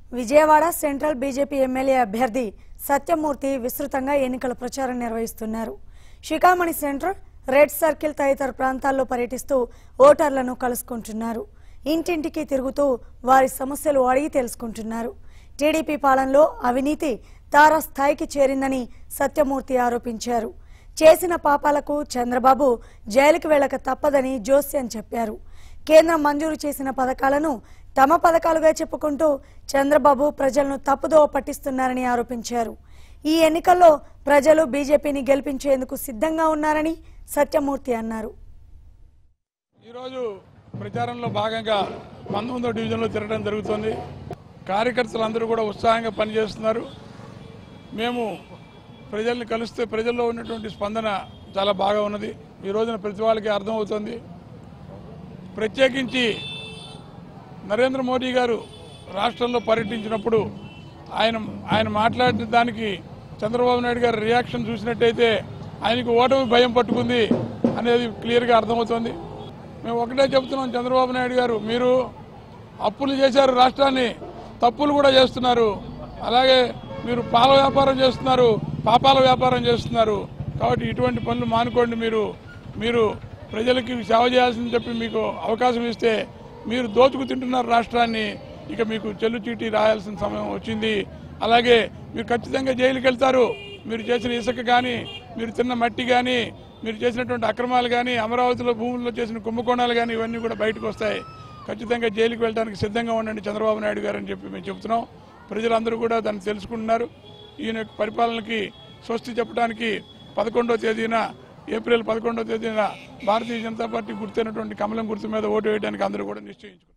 Vijayawada central BJP MLA అభ్యర్థి సత్యమూర్తి విస్తృతంగా ఎన్నికల ప్రచారం నిర్వహిస్తున్నారు షికామణి సెంటర్ రెడ్ సర్కిల్ తదితర ప్రాంతాల్లో పర్యటిస్తూ ఓటర్లను కలుసుకుంటున్నారు ఇంటింటికి తిరుగుతూ వారి సమస్యలు అడిగి తెలుసుకుంటున్నారు టీడీపీ పాలనలో అవినీతి తారాస్థాయికి చేరిందని సత్యమూర్తి ఆరోపించారు చేసిన పాపాలకు చంద్రబాబు జైలుకు వెళ్ళక తప్పదని జోస్యన్ చెప్పారు కేంద్రం మంజూరు చేసిన పథకాలను తమ పథకాలుగా చెప్పుకుంటూ చంద్రబాబు ప్రజలను తప్పుదోవ పట్టిస్తున్నారని ఆరోపించారు ఈ ఎన్నికల్లో ప్రజలు బీజేపీని గెలిపించేందుకు సిద్ధంగా ఉన్నారని సత్యమూర్తి అన్నారు ఈరోజు ప్రచారంలో భాగంగా పంతొమ్మిదో డివిజన్లో తిరగడం జరుగుతుంది కార్యకర్తలు అందరూ కూడా ఉత్సాహంగా పనిచేస్తున్నారు మేము ప్రజల్ని కలిస్తే ప్రజల్లో ఉన్నటువంటి స్పందన చాలా బాగా ఉన్నది ఈ రోజున ప్రతి వాళ్ళకి అర్థమవుతుంది ప్రత్యేకించి నరేంద్ర మోడీ గారు రాష్ట్రంలో పర్యటించినప్పుడు ఆయన ఆయన మాట్లాడిన దానికి చంద్రబాబు నాయుడు గారి రియాక్షన్ చూసినట్టయితే ఆయనకు ఓటమి భయం పట్టుకుంది అనేది క్లియర్గా అర్థమవుతుంది మేము ఒకటే చెబుతున్నాం చంద్రబాబు నాయుడు గారు మీరు అప్పులు చేశారు రాష్ట్రాన్ని తప్పులు కూడా చేస్తున్నారు అలాగే మీరు పాల వ్యాపారం చేస్తున్నారు పాపాల వ్యాపారం చేస్తున్నారు కాబట్టి ఇటువంటి పనులు మానుకోండి మీరు మీరు ప్రజలకి సేవ చేయాల్సింది చెప్పి మీకు అవకాశం ఇస్తే మీరు దోచుకు తింటున్నారు రాష్ట్రాన్ని ఇక మీకు చెల్లు చీటీ రాయాల్సిన సమయం వచ్చింది అలాగే మీరు ఖచ్చితంగా జైలుకి వెళ్తారు మీరు చేసిన ఇసుక కానీ మీరు తిన్న మట్టి కానీ మీరు చేసినటువంటి అక్రమాలు కానీ అమరావతిలో భూముల్లో చేసిన కుంభకోణాలు కానీ ఇవన్నీ కూడా బయటకు వస్తాయి ఖచ్చితంగా జైలుకి వెళ్ళడానికి సిద్ధంగా ఉండండి చంద్రబాబు నాయుడు గారు అని చెప్పి మేము చెబుతున్నాం ప్రజలందరూ కూడా దాన్ని తెలుసుకుంటున్నారు ఈయన యొక్క పరిపాలనకి స్వస్తి చెప్పడానికి పదకొండో తేదీన ఏప్రిల్ పదకొండో తేదీన భారతీయ జనతా పార్టీ గుర్తైనటువంటి కమలం గుర్తు మీద ఓటు వేయడానికి అందరూ కూడా నిశ్చయించుకున్నారు